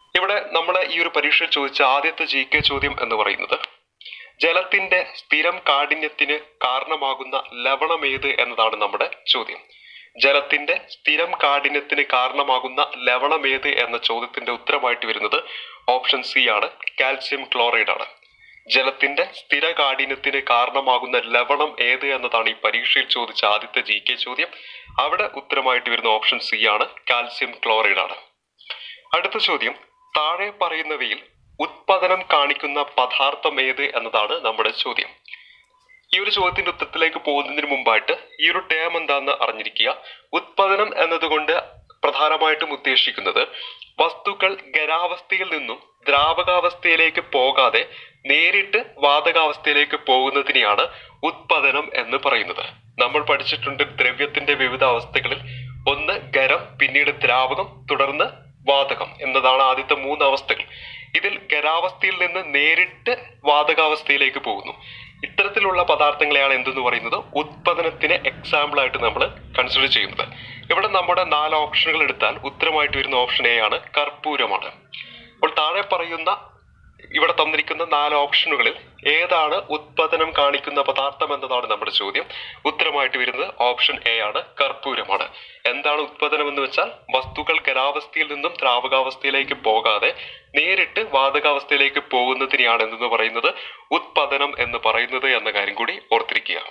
ഇവിടെ നമ്മൾ ഈ ഒരു പരീക്ഷയിൽ ചോദിച്ച ആദ്യത്തെ ജി കെ ചോദ്യം എന്ന് പറയുന്നത് ജലത്തിന്റെ സ്ഥിരം കാഠിന്യത്തിന് കാരണമാകുന്ന ലവണമേത് എന്നതാണ് നമ്മുടെ ചോദ്യം ജലത്തിന്റെ സ്ഥിരം കാഠിന്യത്തിന് കാരണമാകുന്ന ലവണമേത് എന്ന ചോദ്യത്തിന്റെ ഉത്തരമായിട്ട് വരുന്നത് ഓപ്ഷൻ സി ആണ് കാൽസ്യം ക്ലോറൈഡ് ആണ് ജലത്തിന്റെ സ്ഥിര കാഠിന്യത്തിന് കാരണമാകുന്ന ലവണം ഏത് എന്നതാണ് ഈ പരീക്ഷയിൽ ചോദിച്ച ആദ്യത്തെ ജി കെ ചോദ്യം അവിടെ ഉത്തരമായിട്ട് വരുന്ന ഓപ്ഷൻ സി ആണ് കാൽസ്യം ക്ലോറൈഡ് ആണ് അടുത്ത ചോദ്യം താഴെ പറയുന്നവയിൽ ഉത്പാദനം കാണിക്കുന്ന പദാർത്ഥം ഏത് എന്നതാണ് നമ്മുടെ ചോദ്യം ഈ ഒരു ചോദ്യത്തിന്റെ ഉത്തരത്തിലേക്ക് പോകുന്നതിന് മുമ്പായിട്ട് ഈ ഒരു ടേം എന്താണെന്ന് അറിഞ്ഞിരിക്കുക ഉത്പാദനം എന്നതുകൊണ്ട് പ്രധാനമായിട്ടും ഉദ്ദേശിക്കുന്നത് വസ്തുക്കൾ ഖരാവസ്ഥയിൽ നിന്നും ദ്രാവകാവസ്ഥയിലേക്ക് പോകാതെ നേരിട്ട് വാതകാവസ്ഥയിലേക്ക് പോകുന്നതിനെയാണ് ഉത്പാദനം എന്ന് പറയുന്നത് നമ്മൾ പഠിച്ചിട്ടുണ്ട് ദ്രവ്യത്തിന്റെ വിവിധ അവസ്ഥകളിൽ ഒന്ന് ഖരം പിന്നീട് ദ്രാവകം തുടർന്ന് വാതകം എന്നതാണ് ആദ്യത്തെ മൂന്ന് അവസ്ഥകൾ ഇതിൽ ഖരാവസ്ഥയിൽ നിന്ന് നേരിട്ട് വാതകാവസ്ഥയിലേക്ക് പോകുന്നു ഇത്തരത്തിലുള്ള പദാർത്ഥങ്ങളെയാണ് എന്തെന്ന് പറയുന്നത് ഉത്പാദനത്തിന് എക്സാമ്പിൾ ആയിട്ട് നമ്മൾ കൺസിഡർ ചെയ്യുന്നത് ഇവിടെ നമ്മുടെ നാല് ഓപ്ഷനുകൾ എടുത്താൽ ഉത്തരമായിട്ട് വരുന്ന ഓപ്ഷൻ എ ആണ് കർപ്പൂരമാണ് അപ്പോൾ താഴെ പറയുന്ന ഇവിടെ തന്നിരിക്കുന്ന നാല് ഓപ്ഷനുകളിൽ ഏതാണ് ഉത്പാദനം കാണിക്കുന്ന പദാർത്ഥം എന്നതാണ് നമ്മുടെ ചോദ്യം ഉത്തരമായിട്ട് വരുന്നത് ഓപ്ഷൻ എ ആണ് കർപ്പൂരമാണ് എന്താണ് ഉത്പാദനം എന്ന് വെച്ചാൽ വസ്തുക്കൾ ഖരാവസ്ഥയിൽ നിന്നും ദ്രാവകാവസ്ഥയിലേക്ക് പോകാതെ നേരിട്ട് വാതകാവസ്ഥയിലേക്ക് പോകുന്നതിനെയാണ് എന്തെന്ന് പറയുന്നത് ഉത്പാദനം എന്ന് പറയുന്നത് എന്ന കാര്യം കൂടി ഓർത്തിരിക്കുക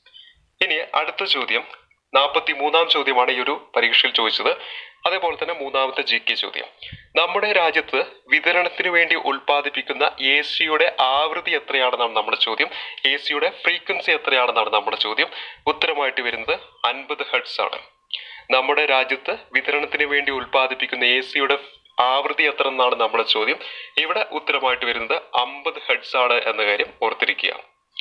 ഇനി അടുത്ത ചോദ്യം നാൽപ്പത്തി മൂന്നാം ചോദ്യമാണ് ഈ ഒരു പരീക്ഷയിൽ ചോദിച്ചത് അതേപോലെ തന്നെ മൂന്നാമത്തെ ജി കെ ചോദ്യം നമ്മുടെ രാജ്യത്ത് വിതരണത്തിന് വേണ്ടി ഉൽപ്പാദിപ്പിക്കുന്ന എ സിയുടെ ആവൃത്തി എത്രയാണെന്നാണ് നമ്മുടെ ചോദ്യം എ സിയുടെ ഫ്രീക്വൻസി എത്രയാണെന്നാണ് നമ്മുടെ ചോദ്യം ഉത്തരമായിട്ട് വരുന്നത് അൻപത് ഹെഡ്സ് ആണ് നമ്മുടെ രാജ്യത്ത് വിതരണത്തിന് വേണ്ടി ഉൽപ്പാദിപ്പിക്കുന്ന എ സിയുടെ ആവൃത്തി എത്ര എന്നാണ് നമ്മുടെ ചോദ്യം ഇവിടെ ഉത്തരമായിട്ട് വരുന്നത് അമ്പത് ഹെഡ്സ് ആണ് എന്ന കാര്യം ഓർത്തിരിക്കുക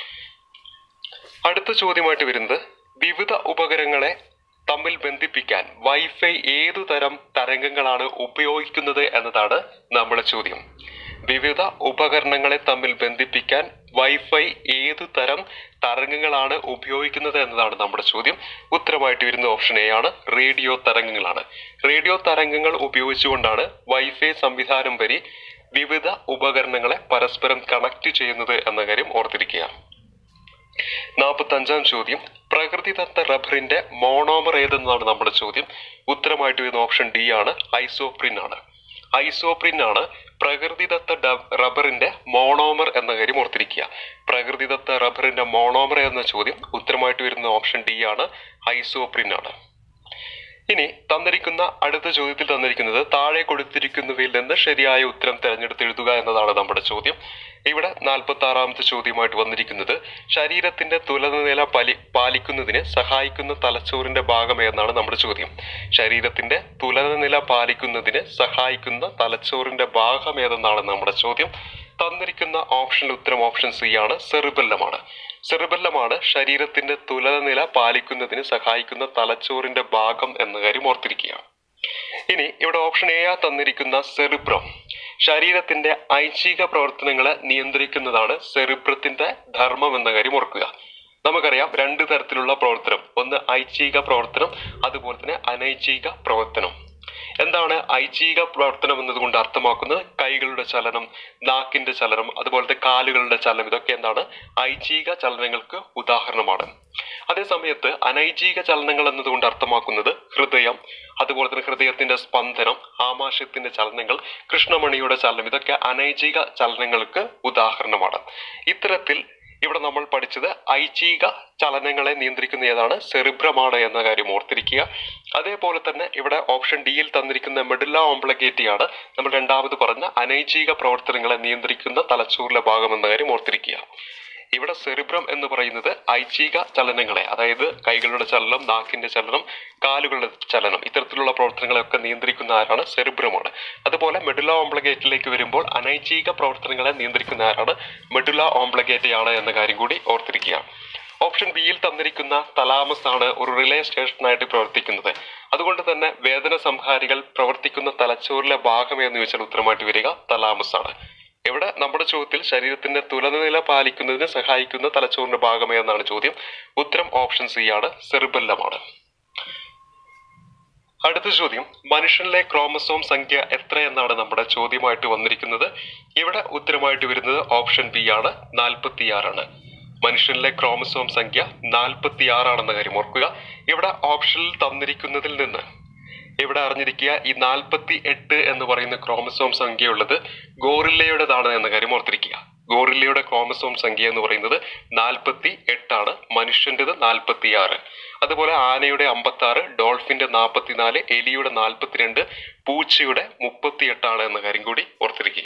അടുത്ത ചോദ്യമായിട്ട് വരുന്നത് വിവിധ ഉപകരണങ്ങളെ തമ്മിൽ ബന്ധിപ്പിക്കാൻ വൈഫൈ ഏതു തരം തരംഗങ്ങളാണ് ഉപയോഗിക്കുന്നത് എന്നതാണ് നമ്മുടെ ചോദ്യം വിവിധ ഉപകരണങ്ങളെ തമ്മിൽ ബന്ധിപ്പിക്കാൻ വൈഫൈ ഏതു തരം തരംഗങ്ങളാണ് ഉപയോഗിക്കുന്നത് എന്നതാണ് നമ്മുടെ ചോദ്യം ഉത്തരമായിട്ട് വരുന്ന ഓപ്ഷൻ എ ആണ് റേഡിയോ തരംഗങ്ങളാണ് റേഡിയോ തരംഗങ്ങൾ ഉപയോഗിച്ചുകൊണ്ടാണ് വൈഫൈ സംവിധാനം വഴി വിവിധ ഉപകരണങ്ങളെ പരസ്പരം കണക്ട് ചെയ്യുന്നത് എന്ന കാര്യം ഓർത്തിരിക്കുക നാൽപ്പത്തി അഞ്ചാം ചോദ്യം പ്രകൃതിദത്ത റബ്ബറിന്റെ മോണോമർ ഏതെന്നാണ് നമ്മുടെ ചോദ്യം ഉത്തരമായിട്ട് വരുന്ന ഓപ്ഷൻ ഡി ആണ് ഐസോപ്രിൻ ആണ് ഐസോപ്രിൻ ആണ് പ്രകൃതിദത്ത ഡ- റബ്ബറിന്റെ മോണോമർ എന്ന കാര്യം ഓർത്തിരിക്കുക പ്രകൃതിദത്ത റബ്ബറിന്റെ മോണോമർ എന്ന ചോദ്യം ഉത്തരമായിട്ട് വരുന്ന ഓപ്ഷൻ ഡി ആണ് ഐസോപ്രിൻ ആണ് ഇനി തന്നിരിക്കുന്ന അടുത്ത ചോദ്യത്തിൽ തന്നിരിക്കുന്നത് താഴെ കൊടുത്തിരിക്കുന്നവയിൽ നിന്ന് ശരിയായ ഉത്തരം തിരഞ്ഞെടുത്ത് എഴുതുക എന്നതാണ് നമ്മുടെ ചോദ്യം ഇവിടെ നാൽപ്പത്തി ആറാമത്തെ ചോദ്യമായിട്ട് വന്നിരിക്കുന്നത് ശരീരത്തിന്റെ തുലനില പലി പാലിക്കുന്നതിന് സഹായിക്കുന്ന തലച്ചോറിന്റെ ഭാഗം ഏതെന്നാണ് നമ്മുടെ ചോദ്യം ശരീരത്തിന്റെ തുലനില പാലിക്കുന്നതിന് സഹായിക്കുന്ന തലച്ചോറിന്റെ ഭാഗം ഏതെന്നാണ് നമ്മുടെ ചോദ്യം തന്നിരിക്കുന്ന ഓപ്ഷനിൽ ഉത്തരം ഓപ്ഷൻ സി ആണ് സെറിബെല്ലമാണ് സെറിബെല്ലമാണ് ശരീരത്തിന്റെ തുലനില പാലിക്കുന്നതിന് സഹായിക്കുന്ന തലച്ചോറിന്റെ ഭാഗം എന്ന കാര്യം ഓർത്തിരിക്കുക ഇനി ഇവിടെ ഓപ്ഷൻ എ ആ തന്നിരിക്കുന്ന സെറിബ്രം ശരീരത്തിന്റെ ഐച്ഛിക പ്രവർത്തനങ്ങളെ നിയന്ത്രിക്കുന്നതാണ് സെറിബ്രത്തിന്റെ ധർമ്മം എന്ന കാര്യം ഓർക്കുക നമുക്കറിയാം രണ്ട് തരത്തിലുള്ള പ്രവർത്തനം ഒന്ന് ഐച്ഛിക പ്രവർത്തനം അതുപോലെ തന്നെ അനൈച്ഛിക പ്രവർത്തനം എന്താണ് ഐച്ഛിക പ്രവർത്തനം എന്നതുകൊണ്ട് അർത്ഥമാക്കുന്നത് കൈകളുടെ ചലനം നാക്കിന്റെ ചലനം അതുപോലത്തെ കാലുകളുടെ ചലനം ഇതൊക്കെ എന്താണ് ഐച്ഛിക ചലനങ്ങൾക്ക് ഉദാഹരണമാണ് അതേ സമയത്ത് അനൈച്ഛിക ചലനങ്ങൾ എന്നതുകൊണ്ട് അർത്ഥമാക്കുന്നത് ഹൃദയം അതുപോലെ തന്നെ ഹൃദയത്തിന്റെ സ്പന്ദനം ആമാശയത്തിന്റെ ചലനങ്ങൾ കൃഷ്ണമണിയുടെ ചലനം ഇതൊക്കെ അനൈച്ഛിക ചലനങ്ങൾക്ക് ഉദാഹരണമാണ് ഇത്തരത്തിൽ ഇവിടെ നമ്മൾ പഠിച്ചത് ഐച്ഛിക ചലനങ്ങളെ നിയന്ത്രിക്കുന്ന ഏതാണ് സെറിബ്രമാണ് എന്ന കാര്യം ഓർത്തിരിക്കുക അതേപോലെ തന്നെ ഇവിടെ ഓപ്ഷൻ ഡിയിൽ തന്നിരിക്കുന്ന മെഡില്ല ഓംപ്ലഗേറ്റി ആണ് നമ്മൾ രണ്ടാമത് പറഞ്ഞ അനൈച്ഛിക പ്രവർത്തനങ്ങളെ നിയന്ത്രിക്കുന്ന തലച്ചോറിലെ ഭാഗം എന്ന കാര്യം ഓർത്തിരിക്കുക ഇവിടെ സെറിബ്രം എന്ന് പറയുന്നത് ഐച്ഛിക ചലനങ്ങളെ അതായത് കൈകളുടെ ചലനം നാക്കിന്റെ ചലനം കാലുകളുടെ ചലനം ഇത്തരത്തിലുള്ള പ്രവർത്തനങ്ങളെയൊക്കെ നിയന്ത്രിക്കുന്ന ആരാണ് സെറിബ്രമാണ് അതുപോലെ മെഡുല ഓംപ്ലഗേറ്റിലേക്ക് വരുമ്പോൾ അനൈച്ഛിക പ്രവർത്തനങ്ങളെ നിയന്ത്രിക്കുന്ന ആരാണ് മെഡുല ഓംപ്ലഗേറ്റ് ആണ് എന്ന കാര്യം കൂടി ഓർത്തിരിക്കുക ഓപ്ഷൻ ബിയിൽ തന്നിരിക്കുന്ന തലാമസ് ആണ് ഒരു റിലേ സ്റ്റേഷനായിട്ട് പ്രവർത്തിക്കുന്നത് അതുകൊണ്ട് തന്നെ വേദന സംഹാരികൾ പ്രവർത്തിക്കുന്ന തലച്ചോറിലെ ഭാഗം എന്ന് ചോദിച്ചാൽ ഉത്തരമായിട്ട് വരിക തലാമസ് ആണ് ഇവിടെ നമ്മുടെ ചോദ്യത്തിൽ ശരീരത്തിന്റെ തുലനില പാലിക്കുന്നതിന് സഹായിക്കുന്ന തലച്ചോറിന്റെ ഭാഗമേ എന്നാണ് ചോദ്യം ഉത്തരം ഓപ്ഷൻ സി ആണ് സെറിബെല്ലമാണ് അടുത്ത ചോദ്യം മനുഷ്യനിലെ ക്രോമസോം സംഖ്യ എത്ര എന്നാണ് നമ്മുടെ ചോദ്യമായിട്ട് വന്നിരിക്കുന്നത് ഇവിടെ ഉത്തരമായിട്ട് വരുന്നത് ഓപ്ഷൻ ബി ആണ് നാൽപ്പത്തി ആറാണ് മനുഷ്യനിലെ ക്രോമസോം സംഖ്യ നാൽപ്പത്തി ആറാണെന്ന കാര്യം ഓർക്കുക ഇവിടെ ഓപ്ഷനിൽ തന്നിരിക്കുന്നതിൽ നിന്ന് ഇവിടെ അറിഞ്ഞിരിക്കുക ഈ നാൽപ്പത്തി എട്ട് എന്ന് പറയുന്ന ക്രോമസോം സംഖ്യയുള്ളത് ഗോറില്ലയുടേതാണ് എന്ന കാര്യം ഓർത്തിരിക്കുക ഗോറില്ലയുടെ ക്രോമസോം സംഖ്യ എന്ന് പറയുന്നത് നാൽപ്പത്തി എട്ടാണ് മനുഷ്യൻ്റെത് നാൽപ്പത്തി ആറ് അതുപോലെ ആനയുടെ അമ്പത്തി ആറ് ഡോൾഫിന്റെ നാൽപ്പത്തിനാല് എലിയുടെ നാൽപ്പത്തിരണ്ട് പൂച്ചയുടെ മുപ്പത്തി എട്ടാണ് എന്ന കാര്യം കൂടി ഓർത്തിരിക്കുക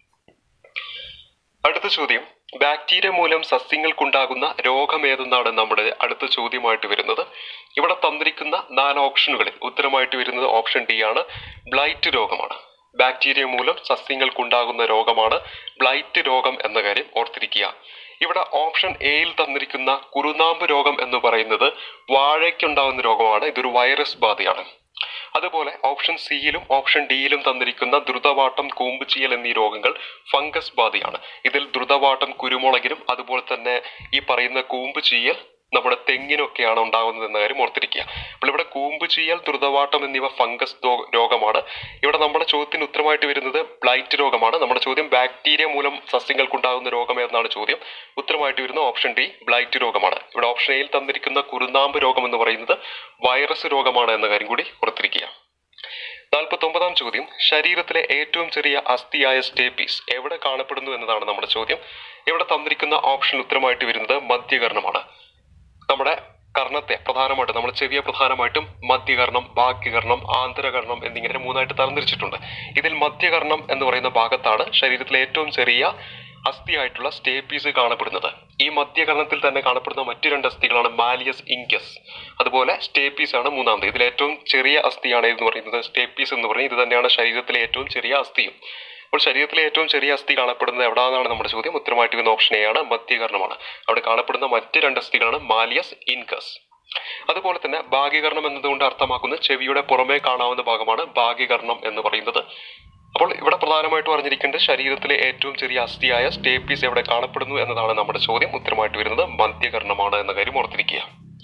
അടുത്ത ചോദ്യം ബാക്ടീരിയ മൂലം സസ്യങ്ങൾക്കുണ്ടാകുന്ന രോഗം ഏതെന്നാണ് നമ്മുടെ അടുത്ത ചോദ്യമായിട്ട് വരുന്നത് ഇവിടെ തന്നിരിക്കുന്ന നാല് ഓപ്ഷനുകളിൽ ഉത്തരമായിട്ട് വരുന്നത് ഓപ്ഷൻ ഡി ആണ് ബ്ലൈറ്റ് രോഗമാണ് ബാക്ടീരിയ മൂലം സസ്യങ്ങൾക്കുണ്ടാകുന്ന രോഗമാണ് ബ്ലൈറ്റ് രോഗം എന്ന കാര്യം ഓർത്തിരിക്കുക ഇവിടെ ഓപ്ഷൻ എയിൽ തന്നിരിക്കുന്ന കുറുനാമ്പ് രോഗം എന്ന് പറയുന്നത് വാഴയ്ക്കുണ്ടാകുന്ന രോഗമാണ് ഇതൊരു വൈറസ് ബാധയാണ് അതുപോലെ ഓപ്ഷൻ സിയിലും ഓപ്ഷൻ ഡിയിലും തന്നിരിക്കുന്ന ദ്രുതവാട്ടം കൂമ്പുചീയൽ എന്നീ രോഗങ്ങൾ ഫംഗസ് ബാധയാണ് ഇതിൽ ദ്രുതവാട്ടം കുരുമുളകിനും അതുപോലെ തന്നെ ഈ പറയുന്ന കൂമ്പുചീയൽ നമ്മുടെ തെങ്ങിനൊക്കെയാണ് ഉണ്ടാകുന്നത് എന്ന കാര്യം ഓർത്തിരിക്കുക അപ്പോൾ ഇവിടെ കൂമ്പ് ചെയ്യൽ ദ്രുതവാട്ടം എന്നിവ ഫംഗസ് ദോ- രോഗമാണ് ഇവിടെ നമ്മുടെ ചോദ്യത്തിന് ഉത്തരമായിട്ട് വരുന്നത് ബ്ലൈറ്റ് രോഗമാണ് നമ്മുടെ ചോദ്യം ബാക്ടീരിയ മൂലം സസ്യങ്ങൾക്കുണ്ടാകുന്ന രോഗം ഏതെന്നാണ് ചോദ്യം ഉത്തരമായിട്ട് വരുന്ന ഓപ്ഷൻ ഡി ബ്ലൈറ്റ് രോഗമാണ് ഇവിടെ ഓപ്ഷൻ എയിൽ തന്നിരിക്കുന്ന കുരുനാമ്പ് രോഗം എന്ന് പറയുന്നത് വൈറസ് രോഗമാണ് എന്ന കാര്യം കൂടി ഓർത്തിരിക്കുക നാൽപ്പത്തി ഒമ്പതാം ചോദ്യം ശരീരത്തിലെ ഏറ്റവും ചെറിയ അസ്ഥിയായ സ്റ്റേപ്പീസ് എവിടെ കാണപ്പെടുന്നു എന്നതാണ് നമ്മുടെ ചോദ്യം ഇവിടെ തന്നിരിക്കുന്ന ഓപ്ഷൻ ഉത്തരമായിട്ട് വരുന്നത് മധ്യകർണമാണ് നമ്മുടെ കർണത്തെ പ്രധാനമായിട്ടും നമ്മുടെ ചെവിയെ പ്രധാനമായിട്ടും മധ്യകർണം ബാഹ്യകർണം ആന്തരകർണം എന്നിങ്ങനെ മൂന്നായിട്ട് തരംതിരിച്ചിട്ടുണ്ട് ഇതിൽ മധ്യകർണം എന്ന് പറയുന്ന ഭാഗത്താണ് ശരീരത്തിലെ ഏറ്റവും ചെറിയ അസ്ഥിയായിട്ടുള്ള സ്റ്റേപ്പീസ് കാണപ്പെടുന്നത് ഈ മധ്യകർണത്തിൽ തന്നെ കാണപ്പെടുന്ന മറ്റു രണ്ട് അസ്ഥികളാണ് മാലിയസ് ഇങ്കസ് അതുപോലെ സ്റ്റേപ്പീസ് ആണ് മൂന്നാമത് ഇതിൽ ഏറ്റവും ചെറിയ അസ്ഥിയാണ് എന്ന് പറയുന്നത് സ്റ്റേപ്പീസ് എന്ന് പറയുന്നത് ഇത് തന്നെയാണ് ശരീരത്തിലെ ഏറ്റവും ചെറിയ അസ്ഥിയും അപ്പോൾ ശരീരത്തിലെ ഏറ്റവും ചെറിയ അസ്ഥി കാണപ്പെടുന്നത് എവിടാന്നാണ് നമ്മുടെ ചോദ്യം ഉത്തരമായിട്ട് വരുന്ന ഓപ്ഷൻ എ ആണ് മധ്യകർണമാണ് അവിടെ കാണപ്പെടുന്ന മറ്റ് രണ്ട് അസ്ഥികളാണ് മാലിയസ് ഇൻകസ് അതുപോലെ തന്നെ ഭാഗ്യകർണം എന്നതുകൊണ്ട് അർത്ഥമാക്കുന്നത് ചെവിയുടെ പുറമേ കാണാവുന്ന ഭാഗമാണ് ഭാഗ്യകർണം എന്ന് പറയുന്നത് അപ്പോൾ ഇവിടെ പ്രധാനമായിട്ടും അറിഞ്ഞിരിക്കേണ്ടത് ശരീരത്തിലെ ഏറ്റവും ചെറിയ അസ്ഥിയായ സ്റ്റേപ്പീസ് എവിടെ കാണപ്പെടുന്നു എന്നതാണ് നമ്മുടെ ചോദ്യം ഉത്തരമായിട്ട് വരുന്നത് മധ്യകർണമാണ് എന്ന കാര്യം ഓർത്തിരിക്കുക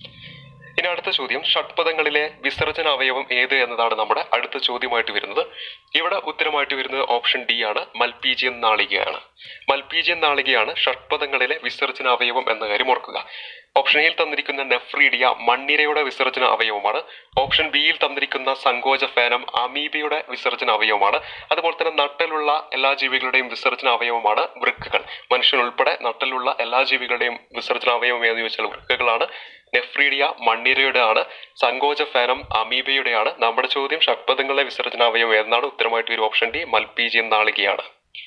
ഇനി അടുത്ത ചോദ്യം ഷഡ്പദങ്ങളിലെ വിസർജന അവയവം ഏത് എന്നതാണ് നമ്മുടെ അടുത്ത ചോദ്യമായിട്ട് വരുന്നത് ഇവിടെ ഉത്തരമായിട്ട് വരുന്നത് ഓപ്ഷൻ ഡി ആണ് മൽപീജിയൻ നാളികയാണ് മൽപീജിയൻ നാളികയാണ് ഷഡ്പദങ്ങളിലെ വിസർജന അവയവം എന്ന കാര്യം ഓർക്കുക ഓപ്ഷൻ എയിൽ തന്നിരിക്കുന്ന നെഫ്രീഡിയ മണ്ണിരയുടെ വിസർജന അവയവമാണ് ഓപ്ഷൻ ബിയിൽ തന്നിരിക്കുന്ന സങ്കോച ഫേനം അമീബയുടെ വിസർജന അവയവമാണ് അതുപോലെ തന്നെ നട്ടലുള്ള എല്ലാ ജീവികളുടെയും വിസർജന അവയവമാണ് വൃക്കകൾ മനുഷ്യൻ ഉൾപ്പെടെ നട്ടലുള്ള എല്ലാ ജീവികളുടെയും വിസർജന അവയവം ഏതെന്ന് ചോദിച്ചാൽ വൃക്കകളാണ് നെഫ്രീഡിയ മണ്ണിരയുടെ ആണ് സങ്കോച ഫേനം അമീബയുടെയാണ് നമ്മുടെ ചോദ്യം ഷഡ്പദങ്ങളിലെ വിസർജന അവയവം ഏതെന്നാണ് ഉത്തരമായിട്ട് ഒരു ഓപ്ഷൻ ഡി മൽപീജിയൻ നാളികയാണ്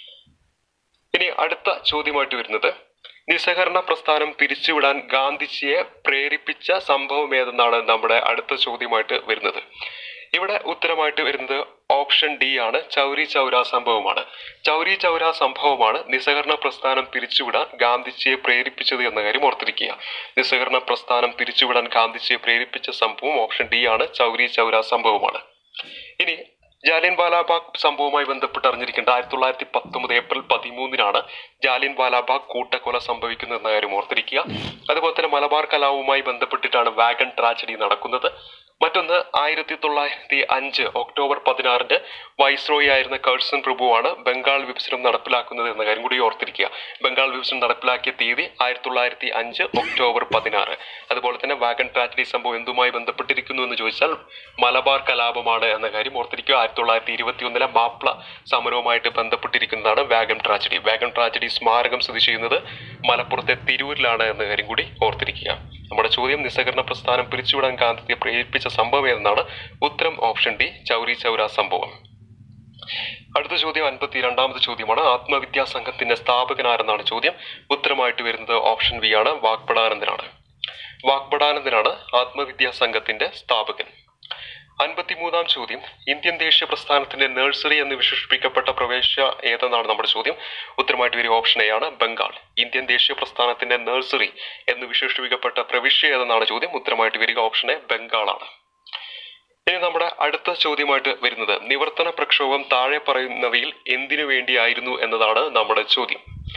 ഇനി അടുത്ത ചോദ്യമായിട്ട് വരുന്നത് നിസ്സഹകരണ പ്രസ്ഥാനം പിരിച്ചുവിടാൻ ഗാന്ധിജിയെ പ്രേരിപ്പിച്ച സംഭവം ഏതെന്നാണ് നമ്മുടെ അടുത്ത ചോദ്യമായിട്ട് വരുന്നത് ഇവിടെ ഉത്തരമായിട്ട് വരുന്നത് ഓപ്ഷൻ ഡി ആണ് ചൗരി ചൗര സംഭവമാണ് ചൗരി ചൗര സംഭവമാണ് നിസ്സഹകരണ പ്രസ്ഥാനം പിരിച്ചുവിടാൻ ഗാന്ധിജിയെ പ്രേരിപ്പിച്ചത് എന്ന കാര്യം ഓർത്തിരിക്കുക നിസ്സഹകരണ പ്രസ്ഥാനം പിരിച്ചുവിടാൻ ഗാന്ധിജിയെ പ്രേരിപ്പിച്ച സംഭവം ഓപ്ഷൻ ഡി ആണ് ചൗരി ചൗര സംഭവമാണ് ഇനി ജാലിയൻ വാലാബാഗ് സംഭവവുമായി ബന്ധപ്പെട്ട് അറിഞ്ഞിരിക്കേണ്ട ആയിരത്തി തൊള്ളായിരത്തി പത്തൊമ്പത് ഏപ്രിൽ പതിമൂന്നിനാണ് ജാലിയൻ വാലാബാഗ് കൂട്ടക്കൊല സംഭവിക്കുന്നത് എന്ന കാര്യം ഓർത്തിരിക്കുക അതുപോലെ തന്നെ മലബാർ കലാവുമായി ബന്ധപ്പെട്ടിട്ടാണ് വാഗൺ ട്രാജഡി നടക്കുന്നത് മറ്റൊന്ന് ആയിരത്തി തൊള്ളായിരത്തി അഞ്ച് ഒക്ടോബർ പതിനാറിന് വൈസ്രോയി ആയിരുന്ന കഴ്സൺ പ്രഭുവാണ് ബംഗാൾ വിഭജനം നടപ്പിലാക്കുന്നത് എന്ന കാര്യം കൂടി ഓർത്തിരിക്കുക ബംഗാൾ വിഭജനം നടപ്പിലാക്കിയ തീയതി ആയിരത്തി തൊള്ളായിരത്തി അഞ്ച് ഒക്ടോബർ പതിനാറ് അതുപോലെ തന്നെ വാഗൺ ട്രാജഡി സംഭവം എന്തുമായി ബന്ധപ്പെട്ടിരിക്കുന്നു എന്ന് ചോദിച്ചാൽ മലബാർ കലാപമാണ് എന്ന കാര്യം ഓർത്തിരിക്കുക ആയിരത്തി തൊള്ളായിരത്തി ഇരുപത്തി ഒന്നിലെ മാപ്ല സമരവുമായിട്ട് ബന്ധപ്പെട്ടിരിക്കുന്നതാണ് വാഗൺ ട്രാജഡി വാഗൺ ട്രാജഡി സ്മാരകം സ്ഥിതി ചെയ്യുന്നത് മലപ്പുറത്തെ തിരൂരിലാണ് എന്ന കാര്യം കൂടി ഓർത്തിരിക്കുക നമ്മുടെ ചോദ്യം നിസ്സഹകരണ പ്രസ്ഥാനം പിരിച്ചുവിടാൻ ഗാന്ധിയെ പ്രേരിപ്പിച്ച സംഭവം ഏതെന്നാണ് ഉത്തരം ഓപ്ഷൻ ഡി ചൗരി ചൗര സംഭവം അടുത്ത ചോദ്യം അൻപത്തി രണ്ടാമത്തെ ചോദ്യമാണ് ആത്മവിദ്യാ സംഘത്തിന്റെ സ്ഥാപകനാരെന്നാണ് ചോദ്യം ഉത്തരമായിട്ട് വരുന്നത് ഓപ്ഷൻ ബി ആണ് വാഗ്ബടാനന്ദനാണ് വാഗ്ബടാനന്ദനാണ് ആത്മവിദ്യാ സംഘത്തിന്റെ സ്ഥാപകൻ അൻപത്തിമൂന്നാം ചോദ്യം ഇന്ത്യൻ ദേശീയ പ്രസ്ഥാനത്തിന്റെ നഴ്സറി എന്ന് വിശേഷിപ്പിക്കപ്പെട്ട പ്രവേശ ഏതെന്നാണ് നമ്മുടെ ചോദ്യം ഉത്തരമായിട്ട് വരിക ഓപ്ഷൻ എ ആണ് ബംഗാൾ ഇന്ത്യൻ ദേശീയ പ്രസ്ഥാനത്തിന്റെ നഴ്സറി എന്ന് വിശേഷിപ്പിക്കപ്പെട്ട പ്രവിശ്യ ഏതെന്നാണ് ചോദ്യം ഉത്തരമായിട്ട് വരിക ഓപ്ഷൻ എ ബംഗാളാണ് ഇനി നമ്മുടെ അടുത്ത ചോദ്യമായിട്ട് വരുന്നത് നിവർത്തന പ്രക്ഷോഭം താഴെ പറയുന്നവയിൽ എന്തിനു വേണ്ടിയായിരുന്നു എന്നതാണ് നമ്മുടെ ചോദ്യം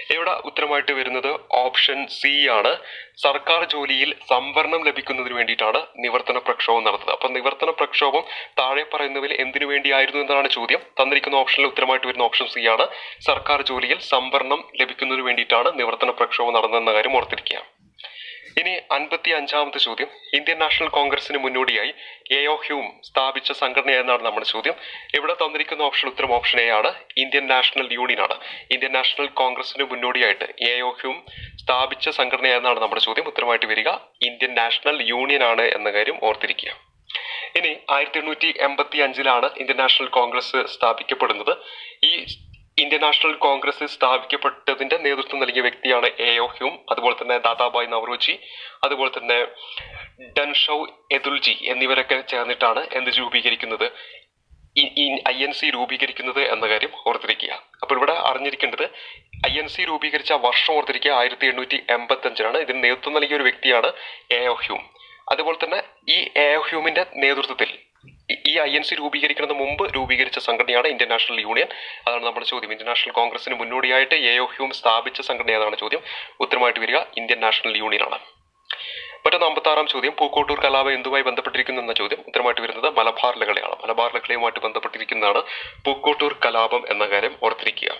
ഇവിടെ ഉത്തരമായിട്ട് വരുന്നത് ഓപ്ഷൻ സി ആണ് സർക്കാർ ജോലിയിൽ സംവരണം ലഭിക്കുന്നതിന് വേണ്ടിയിട്ടാണ് നിവർത്തന പ്രക്ഷോഭം നടത്തുന്നത് അപ്പൊ നിവർത്തന പ്രക്ഷോഭം താഴെ പറയുന്നതിൽ എന്തിനു വേണ്ടിയായിരുന്നു എന്നതാണ് ചോദ്യം തന്നിരിക്കുന്ന ഓപ്ഷനിൽ ഉത്തരമായിട്ട് വരുന്ന ഓപ്ഷൻ സി ആണ് സർക്കാർ ജോലിയിൽ സംവരണം ലഭിക്കുന്നതിന് വേണ്ടിയിട്ടാണ് നിവർത്തന പ്രക്ഷോഭം നടന്നതെന്ന കാര്യം ഓർത്തിരിക്കുക ഇനി അൻപത്തി അഞ്ചാമത്തെ ചോദ്യം ഇന്ത്യൻ നാഷണൽ കോൺഗ്രസിന് മുന്നോടിയായി എ ഒ ഹ്യൂം സ്ഥാപിച്ച സംഘടന എന്നാണ് നമ്മുടെ ചോദ്യം ഇവിടെ തന്നിരിക്കുന്ന ഓപ്ഷൻ ഉത്തരം ഓപ്ഷൻ എ ആണ് ഇന്ത്യൻ നാഷണൽ യൂണിയൻ ആണ് ഇന്ത്യൻ നാഷണൽ കോൺഗ്രസിന് മുന്നോടിയായിട്ട് എ ഒ ഹ്യൂം സ്ഥാപിച്ച സംഘടന എന്നാണ് നമ്മുടെ ചോദ്യം ഉത്തരമായിട്ട് വരിക ഇന്ത്യൻ നാഷണൽ യൂണിയൻ ആണ് എന്ന കാര്യം ഓർത്തിരിക്കുക ഇനി ആയിരത്തി എണ്ണൂറ്റി എൺപത്തി അഞ്ചിലാണ് ഇന്ത്യൻ നാഷണൽ കോൺഗ്രസ് സ്ഥാപിക്കപ്പെടുന്നത് ഈ ഇന്ത്യൻ നാഷണൽ കോൺഗ്രസ് സ്ഥാപിക്കപ്പെട്ടതിന്റെ നേതൃത്വം നൽകിയ വ്യക്തിയാണ് എ ഒ ഹ്യൂം അതുപോലെ തന്നെ ദാദാബായ് നവറോജി അതുപോലെ തന്നെ ഡൻഷൌ എദുൽജി എന്നിവരൊക്കെ ചേർന്നിട്ടാണ് എന്ത് രൂപീകരിക്കുന്നത് ഐ എൻ സി രൂപീകരിക്കുന്നത് എന്ന കാര്യം ഓർത്തിരിക്കുക അപ്പോൾ ഇവിടെ അറിഞ്ഞിരിക്കേണ്ടത് ഐ എൻ സി രൂപീകരിച്ച വർഷം ഓർത്തിരിക്കുക ആയിരത്തി എണ്ണൂറ്റി എൺപത്തി അഞ്ചിലാണ് ഇതിന് നേതൃത്വം നൽകിയ ഒരു വ്യക്തിയാണ് എ ഒ ഹ്യൂം അതുപോലെ തന്നെ ഈ എ ഒ ഹ്യൂമിന്റെ നേതൃത്വത്തിൽ ഈ- ഈ ഐ എൻ സി രൂപീകരിക്കുന്നതിന് മുമ്പ് രൂപീകരിച്ച സംഘടനയാണ് ഇന്ത്യൻ നാഷണൽ യൂണിയൻ അതാണ് നമ്മുടെ ചോദ്യം ഇന്ത്യൻ നാഷണൽ കോൺഗ്രസിന് മുന്നോടിയായിട്ട് എ ഒ ഹ്യൂം സ്ഥാപിച്ച സംഘടന ഏതാണ് ചോദ്യം ഉത്തരമായിട്ട് വരിക ഇന്ത്യൻ നാഷണൽ യൂണിയൻ ആണ് മറ്റൊന്ന് അമ്പത്താറാം ചോദ്യം പൂക്കോട്ടൂർ കലാപം എന്തുമായി ബന്ധപ്പെട്ടിരിക്കുന്നു എന്ന ചോദ്യം ഉത്തരമായിട്ട് വരുന്നത് മലബാർ ലഹളയാണ് മലബാർ ലഹളയുമായിട്ട് ബന്ധപ്പെട്ടിരിക്കുന്നതാണ് പൂക്കോട്ടൂർ കലാപം എന്ന കാര്യം ഓർത്തിരിക്കുക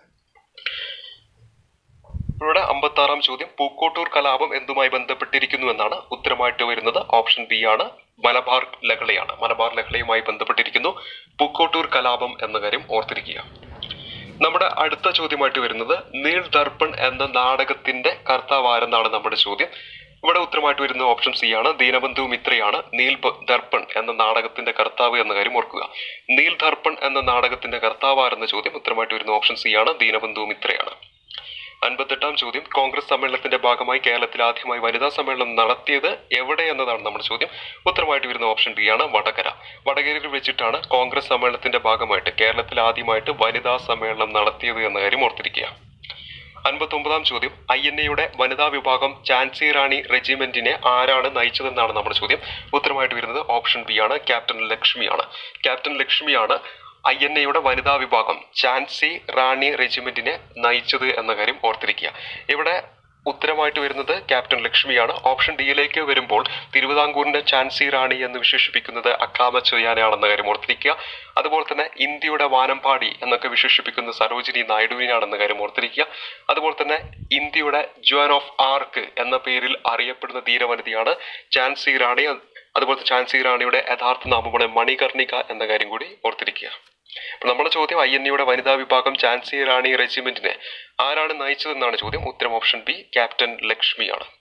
ഇവിടെ അമ്പത്താറാം ചോദ്യം പൂക്കോട്ടൂർ കലാപം എന്തുമായി ബന്ധപ്പെട്ടിരിക്കുന്നു എന്നാണ് ഉത്തരമായിട്ട് വരുന്നത് ഓപ്ഷൻ ബി ആണ് മലബാർ ലഹളയാണ് മലബാർ ലഹളയുമായി ബന്ധപ്പെട്ടിരിക്കുന്നു പൂക്കോട്ടൂർ കലാപം എന്ന കാര്യം ഓർത്തിരിക്കുക നമ്മുടെ അടുത്ത ചോദ്യമായിട്ട് വരുന്നത് നീൾ ദർപ്പൺ എന്ന നാടകത്തിന്റെ കർത്താവ് ആരെന്നാണ് നമ്മുടെ ചോദ്യം ഇവിടെ ഉത്തരമായിട്ട് വരുന്ന ഓപ്ഷൻ സി ആണ് ദീനബന്ധു മിത്രയാണ് നീൽ ബ- ദർപ്പൺ എന്ന നാടകത്തിന്റെ കർത്താവ് എന്ന കാര്യം ഓർക്കുക നീൽ ദർപ്പൺ എന്ന നാടകത്തിന്റെ കർത്താവ് ആരെന്ന ചോദ്യം ഉത്തരമായിട്ട് വരുന്ന ഓപ്ഷൻ സി ആണ് ദീനബന്ധു മിത്രയാണ് അൻപത്തെട്ടാം ചോദ്യം കോൺഗ്രസ് സമ്മേളനത്തിന്റെ ഭാഗമായി കേരളത്തിൽ ആദ്യമായി വനിതാ സമ്മേളനം നടത്തിയത് എവിടെ എന്നതാണ് നമ്മുടെ ചോദ്യം ഉത്തരമായിട്ട് വരുന്ന ഓപ്ഷൻ ബി ആണ് വടകര വടകരയിൽ വെച്ചിട്ടാണ് കോൺഗ്രസ് സമ്മേളനത്തിന്റെ ഭാഗമായിട്ട് കേരളത്തിൽ ആദ്യമായിട്ട് വനിതാ സമ്മേളനം നടത്തിയത് എന്ന കാര്യം ഓർത്തിരിക്കുക അൻപത്തൊമ്പതാം ചോദ്യം ഐ എൻ എയുടെ വനിതാ വിഭാഗം ചാൻസി റാണി റെജിമെന്റിനെ ആരാണ് നയിച്ചതെന്നാണ് നമ്മുടെ ചോദ്യം ഉത്തരമായിട്ട് വരുന്നത് ഓപ്ഷൻ ബി ആണ് ക്യാപ്റ്റൻ ലക്ഷ്മിയാണ് ക്യാപ്റ്റൻ ലക്ഷ്മിയാണ് ഐ എൻ എയുടെ വനിതാ വിഭാഗം ചാൻസി റാണി റെജിമെന്റിനെ നയിച്ചത് എന്ന കാര്യം ഓർത്തിരിക്കുക ഇവിടെ ഉത്തരമായിട്ട് വരുന്നത് ക്യാപ്റ്റൻ ലക്ഷ്മിയാണ് ഓപ്ഷൻ ഡിയിലേക്ക് വരുമ്പോൾ തിരുവിതാംകൂറിന്റെ ചാൻസി റാണി എന്ന് വിശേഷിപ്പിക്കുന്നത് അക്കാമ ചെയ്യാനാണെന്ന കാര്യം ഓർത്തിരിക്കുക അതുപോലെ തന്നെ ഇന്ത്യയുടെ വാനമ്പാടി എന്നൊക്കെ വിശേഷിപ്പിക്കുന്ന സരോജിനി നായിഡുവിനാണെന്ന കാര്യം ഓർത്തിരിക്കുക അതുപോലെ തന്നെ ഇന്ത്യയുടെ ജോൻ ഓഫ് ആർക്ക് എന്ന പേരിൽ അറിയപ്പെടുന്ന ധീരവനിതയാണ് ചാൻസി റാണി അതുപോലെ ചാൻസി റാണിയുടെ യഥാർത്ഥ നാമമാണ് മണികർണിക എന്ന കാര്യം കൂടി ഓർത്തിരിക്കുക അപ്പോൾ നമ്മുടെ ചോദ്യം ഐ എൻ യുടെ വനിതാ വിഭാഗം ചാൻസി റാണി റെജിമെന്റിനെ ആരാണ് നയിച്ചതെന്നാണ് ചോദ്യം ഉത്തരം ഓപ്ഷൻ ബി ക്യാപ്റ്റൻ ലക്ഷ്മിയാണ്